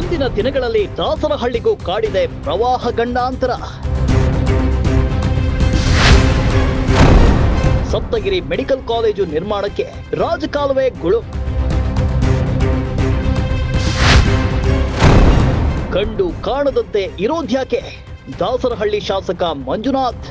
ಮುಂದಿನ ದಿನಗಳಲ್ಲಿ ದಾಸರಹಳ್ಳಿಗೂ ಕಾಡಿದೆ ಪ್ರವಾಹ ಗಂಡಾಂತರ ಸಪ್ತಗಿರಿ ಮೆಡಿಕಲ್ ಕಾಲೇಜು ನಿರ್ಮಾಣಕ್ಕೆ ರಾಜಕಾಲುವೆ ಗುಳು ಕಂಡು ಕಾಣದಂತೆ ಇರೋದ್ಯಾಕೆ ದಾಸರಹಳ್ಳಿ ಶಾಸಕ ಮಂಜುನಾಥ್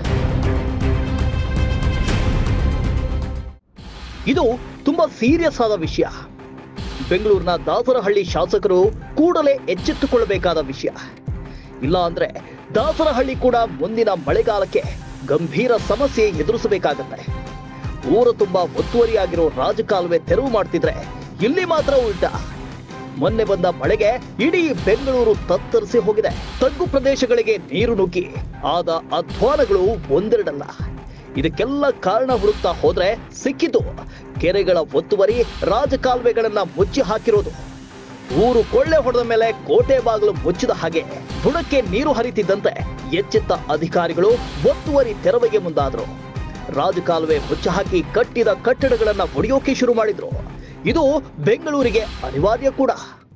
ಇದು ತುಂಬಾ ಸೀರಿಯಸ್ ಆದ ವಿಷಯ ಬೆಂಗಳೂರಿನ ದಾಸರಹಳ್ಳಿ ಶಾಸಕರು ಕೂಡಲೇ ಎಚ್ಚೆತ್ತುಕೊಳ್ಳಬೇಕಾದ ವಿಷಯ ಇಲ್ಲ ಅಂದ್ರೆ ದಾಸರಹಳ್ಳಿ ಕೂಡ ಮುಂದಿನ ಮಳೆಗಾಲಕ್ಕೆ ಗಂಭೀರ ಸಮಸ್ಯೆ ಎದುರಿಸಬೇಕಾಗತ್ತೆ ಊರ ತುಂಬಾ ಒತ್ತುವರಿಯಾಗಿರೋ ರಾಜಕಾಲುವೆ ತೆರವು ಮಾಡ್ತಿದ್ರೆ ಇಲ್ಲಿ ಮಾತ್ರ ಉಲ್ಟಾ ಮೊನ್ನೆ ಬಂದ ಮಳೆಗೆ ಇಡೀ ಬೆಂಗಳೂರು ತತ್ತರಿಸಿ ಹೋಗಿದೆ ತಗ್ಗು ಪ್ರದೇಶಗಳಿಗೆ ನೀರು ನುಗ್ಗಿ ಆದ ಅಧ್ವಾನಗಳು ಒಂದೆರಡಲ್ಲ ಇದಕ್ಕೆಲ್ಲ ಕಾರಣ ಹುಡುಕ್ತಾ ಹೋದ್ರೆ ಸಿಕ್ಕಿತು ಕೆರೆಗಳ ಒತ್ತುವರಿ ರಾಜಕಾಲುವೆಗಳನ್ನ ಮುಚ್ಚಿ ಹಾಕಿರೋದು ಊರು ಕೊಳ್ಳೆ ಹೊಡೆದ ಮೇಲೆ ಕೋಟೆ ಬಾಗಿಲು ಮುಚ್ಚಿದ ಹಾಗೆ ಬುಡಕ್ಕೆ ನೀರು ಹರಿತಿದ್ದಂತೆ ಎಚ್ಚೆತ್ತ ಅಧಿಕಾರಿಗಳು ಒತ್ತುವರಿ ತೆರವಿಗೆ ಮುಂದಾದ್ರು ರಾಜಕಾಲುವೆ ಮುಚ್ಚಿ ಹಾಕಿ ಕಟ್ಟಿದ ಕಟ್ಟಡಗಳನ್ನ ಒಡೆಯೋಕೆ ಶುರು ಮಾಡಿದ್ರು ಇದು ಬೆಂಗಳೂರಿಗೆ ಅನಿವಾರ್ಯ ಕೂಡ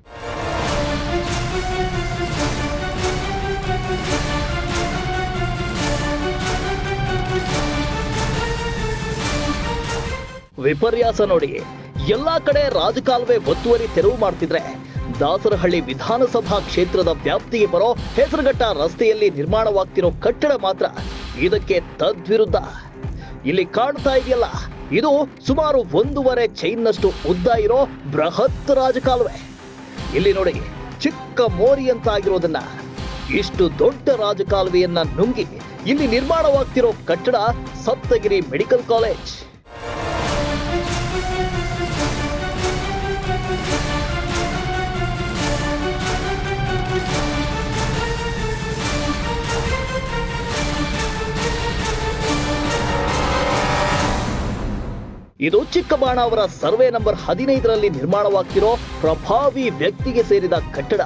ವಿಪರ್ಯಾಸ ನೋಡಿ ಎಲ್ಲಾ ಕಡೆ ರಾಜಕಾಲುವೆ ಒತ್ತುವರಿ ತೆರವು ಮಾಡ್ತಿದ್ರೆ ದಾಸರಹಳ್ಳಿ ವಿಧಾನಸಭಾ ಕ್ಷೇತ್ರದ ವ್ಯಾಪ್ತಿಗೆ ಬರೋ ಹೆಸರುಘಟ್ಟ ರಸ್ತೆಯಲ್ಲಿ ನಿರ್ಮಾಣವಾಗ್ತಿರೋ ಕಟ್ಟಡ ಮಾತ್ರ ಇದಕ್ಕೆ ತದ್ವಿರುದ್ಧ ಇಲ್ಲಿ ಕಾಣ್ತಾ ಇದೆಯಲ್ಲ ಇದು ಸುಮಾರು ಒಂದೂವರೆ ಚೈನ್ನಷ್ಟು ಉದ್ದ ಇರೋ ಬೃಹತ್ ರಾಜಕಾಲುವೆ ಇಲ್ಲಿ ನೋಡಿ ಚಿಕ್ಕ ಮೋರಿ ಅಂತಾಗಿರೋದನ್ನ ಇಷ್ಟು ದೊಡ್ಡ ರಾಜಕಾಲುವೆಯನ್ನ ನುಂಗಿ ಇಲ್ಲಿ ನಿರ್ಮಾಣವಾಗ್ತಿರೋ ಕಟ್ಟಡ ಸಪ್ತಗಿರಿ ಮೆಡಿಕಲ್ ಕಾಲೇಜ್ ಇದು ಚಿಕ್ಕಬಾಣಾವರ ಸರ್ವೆ ನಂಬರ್ ಹದಿನೈದರಲ್ಲಿ ನಿರ್ಮಾಣವಾಗ್ತಿರೋ ಪ್ರಭಾವಿ ವ್ಯಕ್ತಿಗೆ ಸೇರಿದ ಕಟ್ಟಡ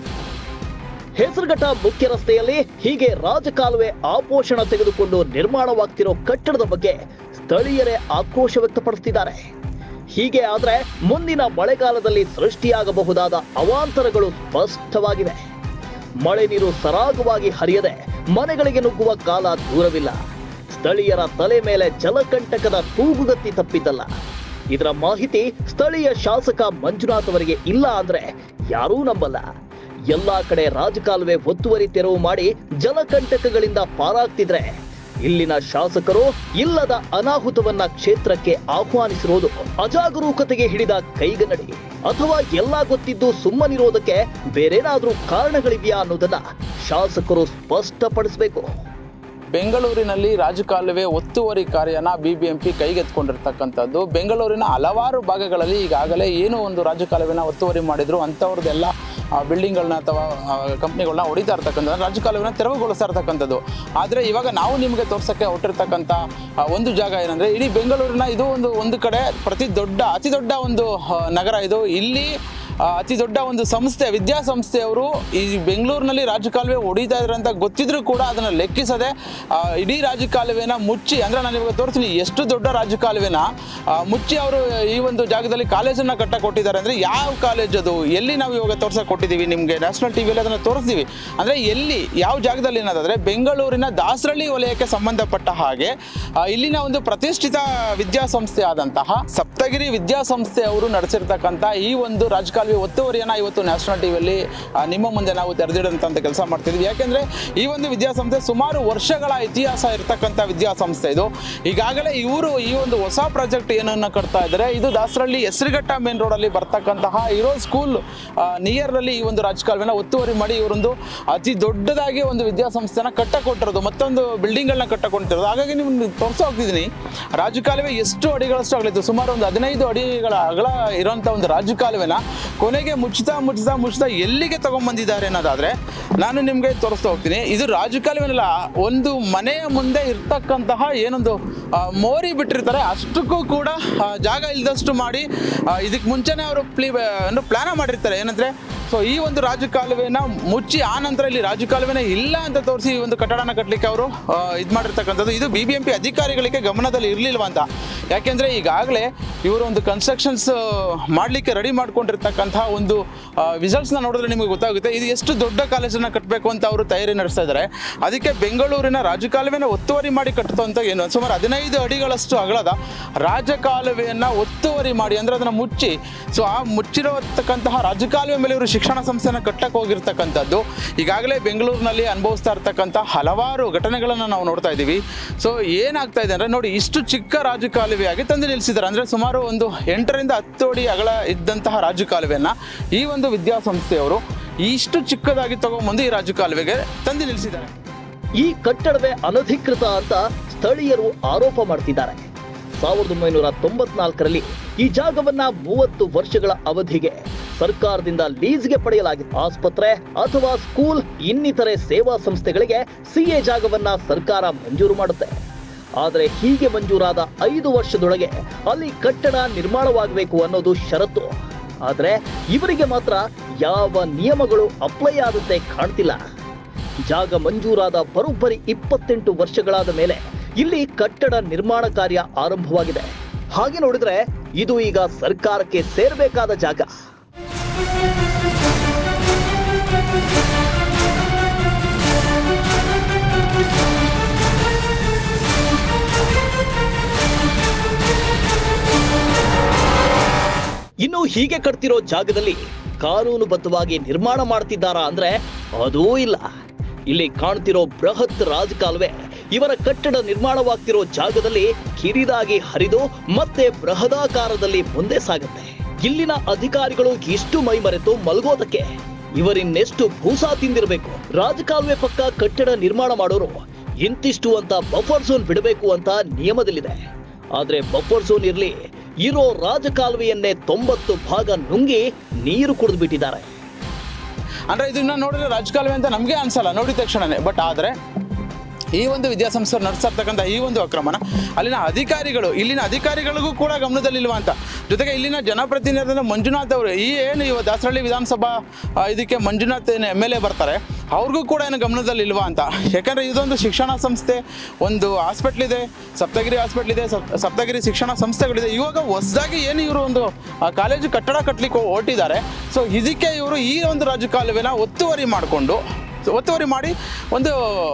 ಹೆಸರುಘಟ್ಟ ಮುಖ್ಯ ರಸ್ತೆಯಲ್ಲಿ ಹೀಗೆ ರಾಜಕಾಲುವೆ ಆಪೋಷಣ ತೆಗೆದುಕೊಂಡು ನಿರ್ಮಾಣವಾಗ್ತಿರೋ ಕಟ್ಟಡದ ಬಗ್ಗೆ ಸ್ಥಳೀಯರೇ ಆಕ್ರೋಶ ವ್ಯಕ್ತಪಡಿಸುತ್ತಿದ್ದಾರೆ ಹೀಗೆ ಆದ್ರೆ ಮುಂದಿನ ಮಳೆಗಾಲದಲ್ಲಿ ಸೃಷ್ಟಿಯಾಗಬಹುದಾದ ಅವಾಂತರಗಳು ಸ್ಪಷ್ಟವಾಗಿವೆ ಮಳೆ ನೀರು ಸರಾಗವಾಗಿ ಹರಿಯದೆ ಮನೆಗಳಿಗೆ ನುಗ್ಗುವ ಕಾಲ ದೂರವಿಲ್ಲ ಸ್ಥಳೀಯರ ತಲೆ ಮೇಲೆ ಜಲಕಂಟಕದ ತೂಗುಗತ್ತಿ ತಪ್ಪಿದ್ದಲ್ಲ ಇದರ ಮಾಹಿತಿ ಸ್ಥಳೀಯ ಶಾಸಕ ಮಂಜುನಾಥ್ ಅವರಿಗೆ ಇಲ್ಲ ಅಂದ್ರೆ ಯಾರೂ ನಂಬಲ್ಲ ಎಲ್ಲಾ ಕಡೆ ರಾಜಕಾಲುವೆ ಒತ್ತುವರಿ ತೆರವು ಮಾಡಿ ಜಲಕಂಟಕಗಳಿಂದ ಪಾರಾಗ್ತಿದ್ರೆ ಇಲ್ಲಿನ ಶಾಸಕರು ಇಲ್ಲದ ಅನಾಹುತವನ್ನ ಕ್ಷೇತ್ರಕ್ಕೆ ಆಹ್ವಾನಿಸಿರುವುದು ಅಜಾಗರೂಕತೆಗೆ ಹಿಡಿದ ಕೈಗನ್ನಡಿ ಅಥವಾ ಎಲ್ಲಾ ಗೊತ್ತಿದ್ದು ಸುಮ್ಮನಿರೋದಕ್ಕೆ ಬೇರೇನಾದ್ರೂ ಕಾರಣಗಳಿವೆಯಾ ಅನ್ನೋದನ್ನ ಶಾಸಕರು ಸ್ಪಷ್ಟಪಡಿಸಬೇಕು ಬೆಂಗಳೂರಿನಲ್ಲಿ ರಾಜಕಾಲುವೆ ಒತ್ತುವರಿ ಕಾರ್ಯನ ಬಿ ಬಿ ಎಂ ಪಿ ಕೈಗೆತ್ಕೊಂಡಿರ್ತಕ್ಕಂಥದ್ದು ಬೆಂಗಳೂರಿನ ಹಲವಾರು ಭಾಗಗಳಲ್ಲಿ ಈಗಾಗಲೇ ಏನು ಒಂದು ರಾಜಕಾಲುವೆನ ಒತ್ತುವರಿ ಮಾಡಿದ್ರು ಅಂಥವ್ರದ್ದೆಲ್ಲ ಬಿಲ್ಡಿಂಗ್ಗಳನ್ನ ಅಥವಾ ಕಂಪ್ನಿಗಳನ್ನ ಹೊಡಿತಾ ಇರ್ತಕ್ಕಂಥದ್ದು ರಾಜಕಾಲುವೆನ ತೆರವುಗೊಳಿಸ್ತಾ ಇರ್ತಕ್ಕಂಥದ್ದು ಆದರೆ ಇವಾಗ ನಾವು ನಿಮಗೆ ತೋರ್ಸೋಕ್ಕೆ ಹೊಟ್ಟಿರ್ತಕ್ಕಂಥ ಆ, ಒಂದು ಜಾಗ ಏನಂದರೆ ಇಡೀ ಬೆಂಗಳೂರಿನ ಇದು ಒಂದು ಒಂದು ಕಡೆ ಪ್ರತಿ ದೊಡ್ಡ ಅತಿ ದೊಡ್ಡ ಒಂದು ಆ, ನಗರ ಇದು ಇಲ್ಲಿ ಆ, ಅತಿ ದೊಡ್ಡ ಒಂದು ಸಂಸ್ಥೆ ವಿದ್ಯಾಸಂಸ್ಥೆಯವರು ಈ ಬೆಂಗಳೂರಿನಲ್ಲಿ ರಾಜಕಾಲುವೆ ಹೊಡಿತಾ ಇದ್ದಾರೆ ಅಂತ ಗೊತ್ತಿದ್ರು ಕೂಡ ಅದನ್ನು ಲೆಕ್ಕಿಸದೆ ಆ, ಇಡೀ ರಾಜಕಾಲುವೆನ ಮುಚ್ಚಿ ಅಂದ್ರೆ ನಾನು ಇವಾಗ ತೋರಿಸ್ತೀನಿ ಎಷ್ಟು ದೊಡ್ಡ ರಾಜಕಾಲುವೆನ ಆ, ಮುಚ್ಚಿ ಅವರು ಈ ಒಂದು ಜಾಗದಲ್ಲಿ ಕಾಲೇಜನ್ನ ಕಟ್ಟ ಕೊಟ್ಟಿದ್ದಾರೆ ಅಂದ್ರೆ ಯಾವ ಕಾಲೇಜ್ ಅದು ಎಲ್ಲಿ ನಾವು ಇವಾಗ ತೋರ್ಸಕ್ ಕೊಟ್ಟಿದ್ದೀವಿ ನಿಮಗೆ ನ್ಯಾಷನಲ್ ಟಿವಿಯಲ್ಲಿ ಅದನ್ನು ತೋರಿಸ್ತೀವಿ ಅಂದ್ರೆ ಎಲ್ಲಿ ಯಾವ ಜಾಗದಲ್ಲಿ ಏನಂದ್ರೆ ಬೆಂಗಳೂರಿನ ದಾಸರಳ್ಳಿ ವಲಯಕ್ಕೆ ಸಂಬಂಧಪಟ್ಟ ಹಾಗೆ ಆ, ಇಲ್ಲಿನ ಒಂದು ಪ್ರತಿಷ್ಠಿತ ವಿದ್ಯಾಸಂಸ್ಥೆ ಆದಂತಹ ಸಪ್ತಗಿರಿ ವಿದ್ಯಾಸಂಸ್ಥೆ ಅವರು ನಡೆಸಿರ್ತಕ್ಕಂಥ ಈ ಒಂದು ರಾಜಕಾಲುವೆ ಒತ್ತುವರಿಯನ್ನ ಇವತ್ತು ನ್ಯಾಷನಲ್ ಟಿವಿಯಲ್ಲಿ ನಿಮ್ಮ ಮುಂದೆ ನಾವು ತೆರೆದಿಡಂತ ಕೆಲಸ ಮಾಡ್ತಿದ್ವಿ ಯಾಕೆಂದ್ರೆ ಈ ಒಂದು ವಿದ್ಯಾಸಂಸ್ಥೆ ಸುಮಾರು ವರ್ಷಗಳ ಇತಿಹಾಸ ಇರತಕ್ಕಂಥ ವಿದ್ಯಾಸಂಸ್ಥೆ ಇದು ಈಗಾಗಲೇ ಇವರು ಈ ಒಂದು ಹೊಸ ಪ್ರಾಜೆಕ್ಟ್ ಏನನ್ನ ಕಟ್ತಾ ಇದ್ದಾರೆ ಇದು ದಾಸರಳ್ಳಿ ಹೆಸರುಘಟ್ಟ ಮೇನ್ ರೋಡಲ್ಲಿ ಬರ್ತಕ್ಕಂತಹ ಇರೋ ಸ್ಕೂಲ್ ನಿಯರ್ನಲ್ಲಿ ಈ ಒಂದು ರಾಜಕಾಲುವೆನ ಒತ್ತುವರಿ ಮಾಡಿ ಇವರೊಂದು ಅತಿ ದೊಡ್ಡದಾಗಿ ಒಂದು ವಿದ್ಯಾಸಂಸ್ಥೆನ ಕಟ್ಟಕೊಟ್ಟಿರೋದು ಮತ್ತೊಂದು ಬಿಲ್ಡಿಂಗ್ಗಳನ್ನ ಕಟ್ಟಕೊಂಡಿರೋದು ಹಾಗಾಗಿ ನಿಮ್ಗೆ ತೋರಿಸ ಹೋಗ್ತಿದ್ದೀನಿ ರಾಜಕಾಲುವೆ ಎಷ್ಟು ಅಡಿಗಳಷ್ಟು ಆಗಲಿತ್ತು ಸುಮಾರು ಒಂದು ಹದಿನೈದು ಅಡಿಗಳ ಅಗಲ ಇರುವಂಥ ಒಂದು ರಾಜಕಾಲುವೆನ ಕೊನೆಗೆ ಮುಚ್ಚುತ್ತಾ ಮುಚ್ಚುತ್ತಾ ಮುಚ್ಚುತ್ತಾ ಎಲ್ಲಿಗೆ ತಗೊಂಡ್ಬಂದಿದ್ದಾರೆ ಅನ್ನೋದಾದ್ರೆ ನಾನು ನಿಮಗೆ ತೋರಿಸ್ತಾ ಹೋಗ್ತೀನಿ ಇದು ರಾಜಕಾಲುವೆನಲ್ಲ ಒಂದು ಮನೆಯ ಮುಂದೆ ಇರ್ತಕ್ಕಂತಹ ಏನೊಂದು ಆ, ಮೋರಿ ಬಿಟ್ಟಿರ್ತಾರೆ ಅಷ್ಟಕ್ಕೂ ಕೂಡ ಆ, ಜಾಗ ಇಲ್ದಷ್ಟು ಮಾಡಿ ಇದಕ್ಕೆ ಮುಂಚೆನೇ ಅವರು ಪ್ಲೀ ಏನು ಪ್ಲಾನ ಮಾಡಿರ್ತಾರೆ ಏನಂದ್ರೆ ಸೊ ಈ ಒಂದು ರಾಜಕಾಲುವೆನ ಮುಚ್ಚಿ ಆ ನಂತರ ಇಲ್ಲಿ ರಾಜಕಾಲುವೆನ ಇಲ್ಲ ಅಂತ ತೋರಿಸಿ ಈ ಒಂದು ಕಟ್ಟಡನ ಕಟ್ಟಲಿಕ್ಕೆ ಅವರು ಇದು ಮಾಡಿರ್ತಕ್ಕಂಥದ್ದು ಇದು ಬಿ ಬಿ ಎಂ ಪಿ ಅಧಿಕಾರಿಗಳಿಗೆ ಗಮನದಲ್ಲಿ ಇರಲಿಲ್ವ ಅಂತ ಯಾಕೆಂದ್ರೆ ಈಗಾಗಲೇ ಇವರು ಒಂದು ಕನ್ಸ್ಟ್ರಕ್ಷನ್ಸ್ ಮಾಡಲಿಕ್ಕೆ ರೆಡಿ ಮಾಡ್ಕೊಂಡಿರ್ತಕ್ಕಂಥ ಮಾಡ್ತಿರ್ತಕ್ಕಂತಹ ಒಂದು ವಿಸಲ್ಟ್ಸ್ನ ನೋಡಿದ್ರೆ ನಿಮಗೆ ಗೊತ್ತಾಗುತ್ತೆ ಇದು ಎಷ್ಟು ದೊಡ್ಡ ಕಾಲೇಜನ್ನು ಕಟ್ಟಬೇಕು ಅಂತ ಅವರು ತಯಾರಿ ನಡೆಸ್ತಾ ಇದ್ದಾರೆ ಅದಕ್ಕೆ ಬೆಂಗಳೂರಿನ ರಾಜಕಾಲುವೆನ ಒತ್ತುವರಿ ಮಾಡಿ ಕಟ್ಟುವಂತ ಏನು ಸುಮಾರು ಹದಿನೈದು ಅಡಿಗಳಷ್ಟು ಅಗಲದ ರಾಜಕಾಲುವೆಯನ್ನು ಒತ್ತುವರಿ ಮಾಡಿ ಅಂದರೆ ಅದನ್ನು ಮುಚ್ಚಿ ಸೊ ಆ ಮುಚ್ಚಿರತಕ್ಕಂತಹ ರಾಜಕಾಲುವೆ ಮೇಲೆ ಇವರು ಶಿಕ್ಷಣ ಸಂಸ್ಥೆನ ಕಟ್ಟಕ್ಕೆ ಹೋಗಿರ್ತಕ್ಕಂಥದ್ದು ಈಗಾಗಲೇ ಬೆಂಗಳೂರಿನಲ್ಲಿ ಅನುಭವಿಸ್ತಾ ಇರ್ತಕ್ಕಂಥ ಹಲವಾರು ಘಟನೆಗಳನ್ನು ನಾವು ನೋಡ್ತಾ ಇದ್ದೀವಿ ಸೊ ಏನಾಗ್ತಾ ಇದೆ ಅಂದರೆ ನೋಡಿ ಇಷ್ಟು ಚಿಕ್ಕ ರಾಜಕಾಲುವೆಯಾಗಿ ತಂದು ನಿಲ್ಲಿಸಿದ್ದಾರೆ ಅಂದರೆ ಸುಮಾರು ಒಂದು ಎಂಟರಿಂದ ಹತ್ತು ಅಡಿ ಅಗಲ ಇದ್ದಂತಹ ರಾಜಕಾಲುವೆಯನ್ನು ಈ ಒಂದು ವಿದ್ಯಾಸಂಸ್ಥೆಯವರು ಇಷ್ಟು ಚಿಕ್ಕದಾಗಿ ತಗೊಂಬಂದು ಈ ರಾಜಕಾಲುವೆಗೆ ತಂದು ನಿಲ್ಲಿಸಿದ್ದಾರೆ ಈ ಕಟ್ಟಡವೇ ಅನಧಿಕೃತ ಅಂತ ಸ್ಥಳೀಯರು ಆರೋಪ ಮಾಡ್ತಿದ್ದಾರೆ ಸಾವಿರದ ಒಂಬೈನೂರ ತೊಂಬತ್ನಾಲ್ಕರಲ್ಲಿ ಈ ಜಾಗವನ್ನ ಮೂವತ್ತು ವರ್ಷಗಳ ಅವಧಿಗೆ ಸರ್ಕಾರದಿಂದ ಲೀಸ್ಗೆ ಪಡೆಯಲಾಗಿತ್ತು ಆಸ್ಪತ್ರೆ ಅಥವಾ ಸ್ಕೂಲ್ ಇನ್ನಿತರೆ ಸೇವಾ ಸಂಸ್ಥೆಗಳಿಗೆ ಸಿಎ ಜಾಗವನ್ನ ಸರ್ಕಾರ ಮಂಜೂರು ಮಾಡುತ್ತೆ ಆದರೆ ಹೀಗೆ ಮಂಜೂರಾದ ಐದು ವರ್ಷದೊಳಗೆ ಅಲ್ಲಿ ಕಟ್ಟಡ ನಿರ್ಮಾಣವಾಗಬೇಕು ಅನ್ನೋದು ಷರತ್ತು ಆದರೆ ಇವರಿಗೆ ಮಾತ್ರ ಯಾವ ನಿಯಮಗಳು ಅಪ್ಲೈ ಆದಂತೆ ಕಾಣ್ತಿಲ್ಲ ಜಾಗ ಮಂಜೂರಾದ ಬರೋಬ್ಬರಿ ಇಪ್ಪತ್ತೆಂಟು ವರ್ಷಗಳಾದ ಮೇಲೆ ಇಲ್ಲಿ ಕಟ್ಟಡ ನಿರ್ಮಾಣ ಕಾರ್ಯ ಆರಂಭವಾಗಿದೆ ಹಾಗೆ ನೋಡಿದ್ರೆ ಇದು ಈಗ ಸರ್ಕಾರಕ್ಕೆ ಸೇರಬೇಕಾದ ಜಾಗ ಇನ್ನು ಹೀಗೆ ಕಟ್ತಿರೋ ಜಾಗದಲ್ಲಿ ಕಾನೂನುಬದ್ಧವಾಗಿ ನಿರ್ಮಾಣ ಮಾಡ್ತಿದ್ದಾರಾ ಅಂದ್ರೆ ಅದೂ ಇಲ್ಲ ಇಲ್ಲಿ ಕಾಣ್ತಿರೋ ಬೃಹತ್ ರಾಜಕಾಲುವೆ ಇವರ ಕಟ್ಟಡ ನಿರ್ಮಾಣವಾಗ್ತಿರೋ ಜಾಗದಲ್ಲಿ ಕಿರಿದಾಗಿ ಹರಿದು ಮತ್ತೆ ಬೃಹದಾಕಾರದಲ್ಲಿ ಮುಂದೆ ಸಾಗುತ್ತೆ ಇಲ್ಲಿನ ಅಧಿಕಾರಿಗಳು ಇಷ್ಟು ಮೈಮರೆತು ಮಲಗೋದಕ್ಕೆ ಇವರಿನ್ನೆಷ್ಟು ಭೂಸಾ ತಿಂದಿರಬೇಕು ರಾಜಕಾಲುವೆ ಪಕ್ಕ ಕಟ್ಟಡ ನಿರ್ಮಾಣ ಮಾಡೋರು ಇಂತಿಷ್ಟು ಅಂತ ಬಫರ್ ಝೋನ್ ಬಿಡಬೇಕು ಅಂತ ನಿಯಮದಲ್ಲಿದೆ ಆದ್ರೆ ಬಫರ್ ಝೋನ್ ಇರ್ಲಿ ಇರೋ ರಾಜಕಾಲುವೆಯನ್ನೇ ತೊಂಬತ್ತು ಭಾಗ ನುಂಗಿ ನೀರು ಕುಡಿದು ಬಿಟ್ಟಿದ್ದಾರೆ ಅಂದರೆ ಇದನ್ನ ನೋಡಿದ್ರೆ ರಾಜಕಾಲುವೆ ಅಂತ ನಮಗೆ ಅನ್ಸಲ್ಲ ನೋಡಿದ ತಕ್ಷಣನೇ ಬಟ್ ಆದರೆ ಈ ಒಂದು ವಿದ್ಯಾಸಂಸ್ಥೆ ನಡೆಸ್ತಾ ಇರ್ತಕ್ಕಂಥ ಈ ಒಂದು ಅಕ್ರಮನ ಅಲ್ಲಿನ ಅಧಿಕಾರಿಗಳು ಇಲ್ಲಿನ ಅಧಿಕಾರಿಗಳಿಗೂ ಕೂಡ ಗಮನದಲ್ಲಿಲ್ವಾ ಅಂತ ಜೊತೆಗೆ ಇಲ್ಲಿನ ಜನಪ್ರತಿನಿಧಿಯಾದ ಮಂಜುನಾಥ್ ಅವರು ಈ ಏನು ಇವ ದಾಸರಳ್ಳಿ ವಿಧಾನಸಭಾ ಆ, ಇದಕ್ಕೆ ಮಂಜುನಾಥ್ ಏನು ಎಮ್ ಎಲ್ ಎ ಬರ್ತಾರೆ ಅವ್ರಿಗೂ ಕೂಡ ಏನು ಗಮನದಲ್ಲಿಲ್ವಾ ಅಂತ ಯಾಕಂದರೆ ಇದೊಂದು ಶಿಕ್ಷಣ ಸಂಸ್ಥೆ ಒಂದು ಹಾಸ್ಪಿಟ್ಲ್ ಇದೆ ಸಪ್ತಗಿರಿ ಹಾಸ್ಪಿಟ್ಲ್ ಇದೆ ಸಪ್- ಸಪ್ತಗಿರಿ ಶಿಕ್ಷಣ ಸಂಸ್ಥೆಗಳಿದೆ ಇವಾಗ ಹೊಸದಾಗಿ ಏನು ಇವರು ಒಂದು ಆ, ಕಾಲೇಜು ಕಟ್ಟಡ ಕಟ್ಟಲಿಕ್ಕೆ ಹೊರಟಿದ್ದಾರೆ ಸೊ ಇದಕ್ಕೆ ಇವರು ಈ ಒಂದು ರಾಜಕಾಲುವೆನ ಒತ್ತುವರಿ ಮಾಡಿಕೊಂಡು ಒತ್ತುವರಿ ಮಾಡಿ ಒಂದು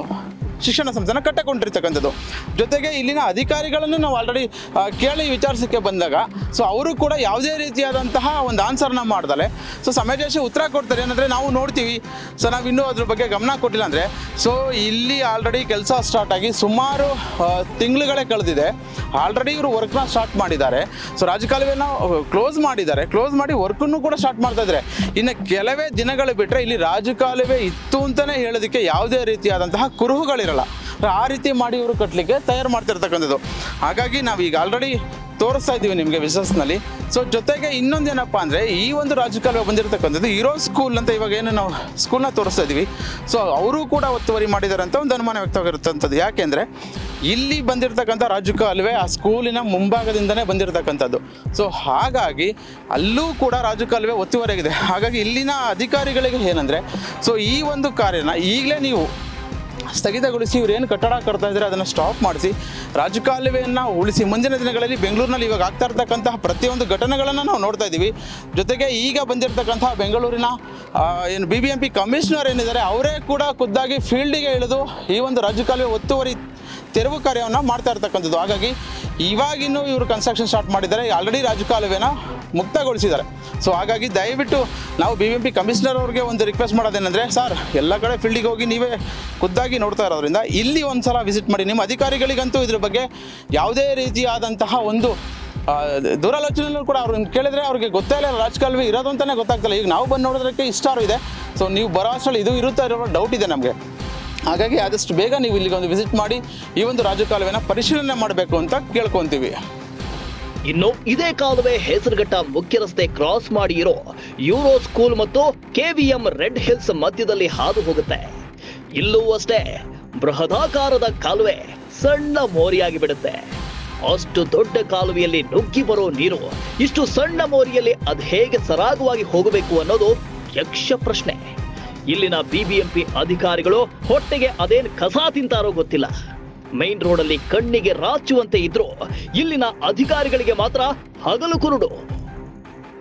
ಶಿಕ್ಷಣ ಸಂಸ್ಥೆನ ಕಟ್ಟಕೊಂಡಿರ್ತಕ್ಕಂಥದ್ದು ಜೊತೆಗೆ ಇಲ್ಲಿನ ಅಧಿಕಾರಿಗಳನ್ನು ನಾವು ಆಲ್ರೆಡಿ ಕೇಳಿ ವಿಚಾರಿಸೋಕ್ಕೆ ಬಂದಾಗ ಸೊ ಅವರು ಕೂಡ ಯಾವುದೇ ರೀತಿಯಾದಂತಹ ಒಂದು ಆನ್ಸರ್ನ ಮಾಡ್ದಲೆ ಸೊ ಸಮಾಜೇಶ ಉತ್ತರ ಕೊಡ್ತಾರೆ ಏನಂದರೆ ನಾವು ನೋಡ್ತೀವಿ ಸೊ ನಾವು ಇನ್ನೂ ಅದ್ರ ಬಗ್ಗೆ ಗಮನ ಕೊಟ್ಟಿಲ್ಲ ಅಂದರೆ ಸೊ ಇಲ್ಲಿ ಆಲ್ರೆಡಿ ಕೆಲಸ ಸ್ಟಾರ್ಟ್ ಆಗಿ ಸುಮಾರು ಆ, ತಿಂಗಳುಗಳೇ ಕಳೆದಿದೆ ಆಲ್ರೆಡಿ ಇವರು ವರ್ಕ್ನ ಸ್ಟಾರ್ಟ್ ಮಾಡಿದ್ದಾರೆ ಸೊ ರಾಜಕಾಲುವೆನ ಕ್ಲೋಸ್ ಮಾಡಿದ್ದಾರೆ ಕ್ಲೋಸ್ ಮಾಡಿ ವರ್ಕನ್ನು ಕೂಡ ಸ್ಟಾರ್ಟ್ ಮಾಡ್ತಾ ಇದ್ದಾರೆ ಇನ್ನು ಕೆಲವೇ ದಿನಗಳು ಬಿಟ್ಟರೆ ಇಲ್ಲಿ ರಾಜಕಾಲುವೆ ಇತ್ತು ಅಂತಲೇ ಹೇಳೋದಕ್ಕೆ ಯಾವುದೇ ರೀತಿಯಾದಂತಹ ಕುರುಹುಗಳಿರಲ್ಲ ಆ ರೀತಿ ಮಾಡಿ ಇವರು ಕಟ್ಟಲಿಕ್ಕೆ ತಯಾರು ಮಾಡ್ತಿರ್ತಕ್ಕಂಥದ್ದು ಹಾಗಾಗಿ ನಾವು ಈಗ ಆಲ್ರೆಡಿ ತೋರಿಸ್ತಾ ಇದ್ದೀವಿ ನಿಮಗೆ ವಿಸಸ್ನಲ್ಲಿ ಸೊ ಜೊತೆಗೆ ಇನ್ನೊಂದೇನಪ್ಪ ಅಂದರೆ ಈ ಒಂದು ರಾಜಕಾಲುವೆ ಬಂದಿರತಕ್ಕಂಥದ್ದು ಇರೋ ಸ್ಕೂಲ್ ಅಂತ ಇವಾಗ ಏನು ನಾವು ಸ್ಕೂಲ್ನ ತೋರಿಸ್ತಾ ಇದ್ದೀವಿ ಸೊ ಅವರು ಕೂಡ ಒತ್ತುವರಿ ಮಾಡಿದ್ದಾರೆ ಅಂತ ಒಂದು ಅನುಮಾನ ವ್ಯಕ್ತವಾಗಿರುತ್ತಂಥದ್ದು ಯಾಕೆಂದರೆ ಇಲ್ಲಿ ಬಂದಿರತಕ್ಕಂಥ ರಾಜಕಾಲುವೆ ಆ ಸ್ಕೂಲಿನ ಮುಂಭಾಗದಿಂದನೇ ಬಂದಿರತಕ್ಕಂಥದ್ದು ಸೊ ಹಾಗಾಗಿ ಅಲ್ಲೂ ಕೂಡ ರಾಜಕಾಲುವೆ ಒತ್ತುವರಿಯಾಗಿದೆ ಹಾಗಾಗಿ ಇಲ್ಲಿನ ಅಧಿಕಾರಿಗಳಿಗೆ ಏನಂದರೆ ಸೊ ಈ ಒಂದು ಕಾರ್ಯನ ಈಗಲೇ ನೀವು ಸ್ಥಗಿತಗೊಳಿಸಿ ಇವ್ರು ಏನು ಕಟ್ಟಡ ಕಟ್ತಾ ಇದ್ದಾರೆ ಅದನ್ನು ಸ್ಟಾಪ್ ಮಾಡಿಸಿ ರಾಜಕಾಲುವೆಯನ್ನು ಉಳಿಸಿ ಮುಂದಿನ ದಿನಗಳಲ್ಲಿ ಬೆಂಗಳೂರಿನಲ್ಲಿ ಇವಾಗ ಆಗ್ತಾ ಇರ್ತಕ್ಕಂತಹ ಪ್ರತಿಯೊಂದು ಘಟನೆಗಳನ್ನು ನಾವು ನೋಡ್ತಾ ಇದ್ದೀವಿ ಜೊತೆಗೆ ಈಗ ಬಂದಿರತಕ್ಕಂತಹ ಬೆಂಗಳೂರಿನ ಆ, ಏನು B B M P commissioner ಏನಿದ್ದಾರೆ ಅವರೇ ಕೂಡ ಖುದ್ದಾಗಿ ಫೀಲ್ಡಿಗೆ ಇಳಿದು ಈ ಒಂದು ರಾಜಕಾಲುವೆ ಒತ್ತುವರಿ ತೆರವು ಕಾರ್ಯವನ್ನು ಮಾಡ್ತಾ ಇರ್ತಕ್ಕಂಥದ್ದು ಹಾಗಾಗಿ ಇವಾಗಿನ್ನೂ ಇವರು ಕನ್ಸ್ಟ್ರಕ್ಷನ್ ಸ್ಟಾರ್ಟ್ ಮಾಡಿದ್ದಾರೆ ಆಲ್ರೆಡಿ ರಾಜಕಾಲುವೆನ ಮುಕ್ತಗೊಳಿಸಿದ್ದಾರೆ ಸೊ ಹಾಗಾಗಿ ದಯವಿಟ್ಟು ನಾವು B B M P commissioner ಅವ್ರಿಗೆ ಒಂದು ರಿಕ್ವೆಸ್ಟ್ ಮಾಡೋದೇನೆಂದರೆ ಸರ್ ಎಲ್ಲ ಕಡೆ ಫೀಲ್ಡಿಗೆ ಹೋಗಿ ನೀವೇ ಖುದ್ದಾಗಿ ನೋಡ್ತಾ ಇರೋದ್ರಿಂದ ಇಲ್ಲಿ ಒಂದು ಸಲ ವಿಸಿಟ್ ಮಾಡಿ ನಿಮ್ಮ ಅಧಿಕಾರಿಗಳಿಗಂತೂ ಇದ್ರ ಬಗ್ಗೆ ಯಾವುದೇ ರೀತಿಯಾದಂತಹ ಒಂದು ಆ, ದೂರಾಲೋಚನೆಯಲ್ಲೂ ಕೂಡ ಅವ್ರನ್ನ ಕೇಳಿದ್ರೆ ಅವ್ರಿಗೆ ಗೊತ್ತೇ ಇಲ್ಲ ರಾಜಕಾಲುವೆ ಇರೋದು ಅಂತಲೇ ಗೊತ್ತಾಗ್ತಿಲ್ಲ ಈಗ ನಾವು ಬಂದು ನೋಡೋದಕ್ಕೆ ಇಷ್ಟಾರು ಇದೆ ಸೊ ನೀವು ಬರೋ ಅಷ್ಟರಲ್ಲಿ ಇದು ಇರುತ್ತಾ ಇರೋ ಡೌಟ್ ಇದೆ ನಮಗೆ ಹಾಗಾಗಿ ಆದಷ್ಟು ಬೇಗ ನೀವು ಇಲ್ಲಿಗೆ ಒಂದು ವಿಸಿಟ್ ಮಾಡಿ ಈ ಒಂದು ರಾಜಕಾಲುವೆನ ಪರಿಶೀಲನೆ ಮಾಡಬೇಕು ಅಂತ ಕೇಳ್ಕೊತೀವಿ ಇನ್ನು ಇದೇ ಕಾಲುವೆ ಹೆಸರುಘಟ್ಟ ಮುಖ್ಯ ರಸ್ತೆ ಕ್ರಾಸ್ ಮಾಡಿ ಇರೋ ಯೂರೋ ಸ್ಕೂಲ್ ಮತ್ತು ಕೆವಿಎಂ ರೆಡ್ ಹಿಲ್ಸ್ ಮಧ್ಯದಲ್ಲಿ ಹಾದು ಹೋಗುತ್ತೆ ಇಲ್ಲೂ ಅಷ್ಟೇ ಬೃಹದಾಕಾರದ ಕಾಲುವೆ ಸಣ್ಣ ಮೋರಿಯಾಗಿ ಬಿಡುತ್ತೆ ಅಷ್ಟು ದೊಡ್ಡ ಕಾಲುವೆಯಲ್ಲಿ ನುಗ್ಗಿ ಬರೋ ನೀರು ಇಷ್ಟು ಸಣ್ಣ ಮೋರಿಯಲ್ಲಿ ಅದು ಹೇಗೆ ಸರಾಗವಾಗಿ ಹೋಗಬೇಕು ಅನ್ನೋದು ಯಕ್ಷ ಪ್ರಶ್ನೆ ಇಲ್ಲಿನ ಬಿಬಿಎಂಪಿ ಅಧಿಕಾರಿಗಳು ಹೊಟ್ಟೆಗೆ ಅದೇನ್ ಕಸ ತಿಂತಾರೋ ಗೊತ್ತಿಲ್ಲ ಮೈನ್ ರೋಡಲ್ಲಿ ಕಣ್ಣಿಗೆ ರಾಚುವಂತೆ ಇದ್ರು ಇಲ್ಲಿನ ಅಧಿಕಾರಿಗಳಿಗೆ ಮಾತ್ರ ಹಗಲು ಕುರುಡು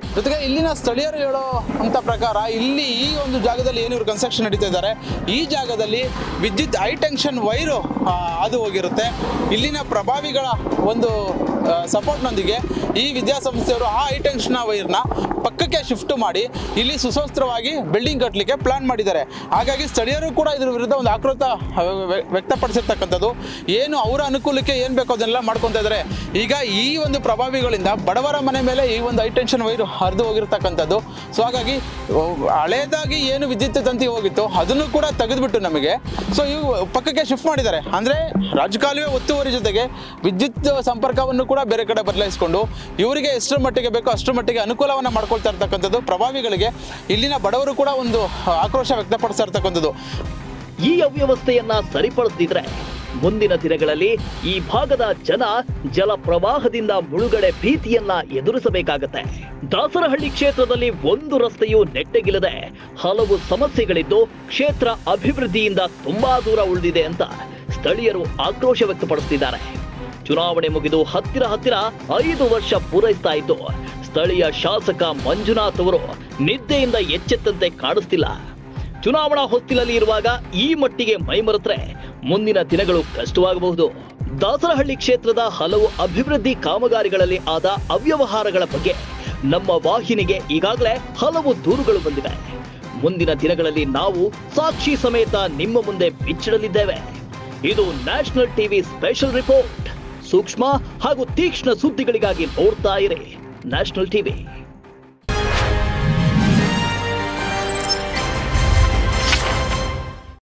ಜೊತೆಗೆ ಇಲ್ಲಿನ ಸ್ಥಳೀಯರು ಹೇಳೋ ಅಂತ ಪ್ರಕಾರ ಇಲ್ಲಿ ಈ ಒಂದು ಜಾಗದಲ್ಲಿ ಏನು ಇವರು ಕನ್ಸ್ಟ್ರಕ್ಷನ್ ನಡೀತಾ ಇದ್ದಾರೆ ಈ ಜಾಗದಲ್ಲಿ ವಿದ್ಯುತ್ ಹೈ ಟೆನ್ಷನ್ ವೈರು ಅದು ಹೋಗಿರುತ್ತೆ ಇಲ್ಲಿನ ಪ್ರಭಾವಿಗಳ ಒಂದು ಸಪೋರ್ಟ್ನೊಂದಿಗೆ ಈ ವಿದ್ಯಾಸಂಸ್ಥೆಯವರು ಆ ಹೈ ಟೆನ್ಷನ್ ವೈರ್ನ ಪಕ್ಕಕ್ಕೆ ಶಿಫ್ಟ್ ಮಾಡಿ ಇಲ್ಲಿ ಸುಸೂತ್ರವಾಗಿ ಬಿಲ್ಡಿಂಗ್ ಕಟ್ಟಲಿಕ್ಕೆ ಪ್ಲಾನ್ ಮಾಡಿದ್ದಾರೆ ಹಾಗಾಗಿ ಸ್ಥಳೀಯರು ಕೂಡ ಇದ್ರ ವಿರುದ್ಧ ಒಂದು ಆಕ್ರೋಶ ವ್ಯ- ವ್ಯಕ್ತಪಡಿಸಿರ್ತಕ್ಕಂಥದ್ದು ಏನು ಅವರ ಅನುಕೂಲಕ್ಕೆ ಏನು ಬೇಕೋ ಅದನ್ನೆಲ್ಲ ಮಾಡ್ಕೊತಾ ಇದ್ದಾರೆ ಈಗ ಈ ಒಂದು ಪ್ರಭಾವಿಗಳಿಂದ ಬಡವರ ಮನೆ ಮೇಲೆ ಈ ಒಂದು ಹೈ ಟೆನ್ಷನ್ ವೈರು ಹರಿದು ಹೋಗಿರ್ತಕ್ಕಂಥದ್ದು ಸೊ ಹಾಗಾಗಿ ಓ, ಹಳೇದಾಗಿ ಏನು ವಿದ್ಯುತ್ ತಂತಿ ಹೋಗಿತ್ತು ಅದನ್ನು ಕೂಡ ತೆಗೆದುಬಿಟ್ಟು ನಮಗೆ ಸೊ ಇವು ಪಕ್ಕಕ್ಕೆ ಶಿಫ್ಟ್ ಮಾಡಿದ್ದಾರೆ ಅಂದರೆ ರಾಜಕಾಲುವೆ ಒತ್ತುವರಿ ಜೊತೆಗೆ ವಿದ್ಯುತ್ ಸಂಪರ್ಕವನ್ನು ಕೂಡ ಬೇರೆ ಕಡೆ ಬದಲಾಯಿಸಿಕೊಂಡು ಇವರಿಗೆ ಎಷ್ಟರ ಮಟ್ಟಿಗೆ ಬೇಕೋ ಅಷ್ಟರ ಮಟ್ಟಿಗೆ ಅನುಕೂಲವನ್ನು ಮಾಡ್ಕೊಳ್ತಾ ಇರ್ತಕ್ಕಂಥದ್ದು ಪ್ರಭಾವಿಗಳಿಗೆ ಇಲ್ಲಿನ ಬಡವರು ಕೂಡ ಒಂದು ಆಕ್ರೋಶ ವ್ಯಕ್ತಪಡಿಸ್ತಾ ಇರ್ತಕ್ಕಂಥದ್ದು ಈ ಅವ್ಯವಸ್ಥೆಯನ್ನ ಸರಿಪಡಿಸದಿದ್ರೆ ಮುಂದಿನ ದಿನಗಳಲ್ಲಿ ಈ ಭಾಗದ ಜನ ಜಲ ಪ್ರವಾಹದಿಂದ ಮುಳುಗಡೆ ಭೀತಿಯನ್ನ ಎದುರಿಸಬೇಕಾಗತ್ತೆ ದಾಸರಹಳ್ಳಿ ಕ್ಷೇತ್ರದಲ್ಲಿ ಒಂದು ರಸ್ತೆಯೂ ನೆಟ್ಟಗಿಲ್ಲದೆ ಹಲವು ಸಮಸ್ಯೆಗಳಿದ್ದು ಕ್ಷೇತ್ರ ಅಭಿವೃದ್ಧಿಯಿಂದ ತುಂಬಾ ದೂರ ಉಳಿದಿದೆ ಅಂತ ಸ್ಥಳೀಯರು ಆಕ್ರೋಶ ವ್ಯಕ್ತಪಡಿಸುತ್ತಿದ್ದಾರೆ ಚುನಾವಣೆ ಮುಗಿದು ಹತ್ತಿರ ಹತ್ತಿರ ಐದು ವರ್ಷ ಪೂರೈಸ್ತಾ ಇದ್ದು ಸ್ಥಳೀಯ ಶಾಸಕ ಮಂಜುನಾಥ್ ಅವರು ನಿದ್ದೆಯಿಂದ ಎಚ್ಚೆತ್ತಂತೆ ಕಾಣಿಸ್ತಿಲ್ಲ ಚುನಾವಣಾ ಹೊಸ್ತಿಲಲ್ಲಿ ಇರುವಾಗ ಈ ಮಟ್ಟಿಗೆ ಮೈಮರೆತ್ರೆ ಮುಂದಿನ ದಿನಗಳು ಕಷ್ಟವಾಗಬಹುದು ದಾಸರಹಳ್ಳಿ ಕ್ಷೇತ್ರದ ಹಲವು ಅಭಿವೃದ್ಧಿ ಕಾಮಗಾರಿಗಳಲ್ಲಿ ಆದ ಅವ್ಯವಹಾರಗಳ ಬಗ್ಗೆ ನಮ್ಮ ವಾಹಿನಿಗೆ ಈಗಾಗಲೇ ಹಲವು ದೂರುಗಳು ಬಂದಿವೆ ಮುಂದಿನ ದಿನಗಳಲ್ಲಿ ನಾವು ಸಾಕ್ಷಿ ಸಮೇತ ನಿಮ್ಮ ಮುಂದೆ ಬಿಚ್ಚಿಡಲಿದ್ದೇವೆ ಇದು ನ್ಯಾಷನಲ್ ಟಿವಿ ಸ್ಪೆಷಲ್ ರಿಪೋರ್ಟ್ ಸೂಕ್ಷ್ಮ ಹಾಗೂ ತೀಕ್ಷ್ಣ ಸುದ್ದಿಗಳಿಗಾಗಿ ನೋಡ್ತಾ ಇರಿ ನ್ಯಾಷನಲ್ ಟಿವಿ